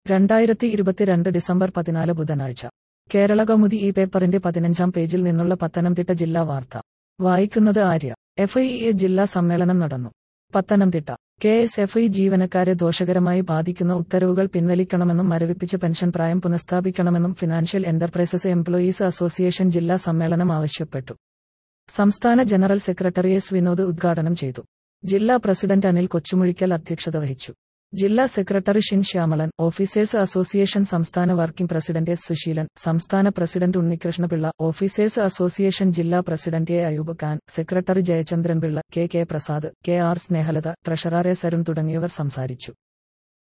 രണ്ടായിരത്തി ഇരുപത്തിരണ്ട് ഡിസംബർ പതിനാല് ബുധനാഴ്ച കേരള കൗമുദി ഈ പേപ്പറിന്റെ പതിനഞ്ചാം പേജിൽ നിന്നുള്ള പത്തനംതിട്ട ജില്ലാ വാർത്ത വായിക്കുന്നത് ആര്യ എഫ് ഐ എ ജില്ലാ സമ്മേളനം നടന്നു Pathanamthitta K S F I ജീവനക്കാരെ ദോഷകരമായി ബാധിക്കുന്ന ഉത്തരവുകൾ പിൻവലിക്കണമെന്നും മരവിപ്പിച്ച പെൻഷൻ പ്രായം പുനഃസ്ഥാപിക്കണമെന്നും ഫിനാൻഷ്യൽ എന്റർപ്രൈസസ് എംപ്ലോയീസ് അസോസിയേഷൻ ജില്ലാ സമ്മേളനം ആവശ്യപ്പെട്ടു സംസ്ഥാന ജനറൽ സെക്രട്ടറി എസ് വിനോദ് ഉദ്ഘാടനം ചെയ്തു ജില്ലാ പ്രസിഡന്റ് അനിൽ കൊച്ചുമുഴിക്കൽ അധ്യക്ഷത വഹിച്ചു ജില്ലാ secretary Shin Shyamalan officers association സംസ്ഥാന വർക്കിംഗ് പ്രസിഡന്റ് എസ് സുശീലൻ സംസ്ഥാന പ്രസിഡന്റ് ഉണ്ണികൃഷ്ണപിള്ള ഓഫീസേഴ്സ് അസോസിയേഷൻ ജില്ലാ president A Ayub Khan secretary Jayachandran Pillai K K Prasad K R Snehalatha treasurer S Arun തുടങ്ങിയവർ സംസാരിച്ചു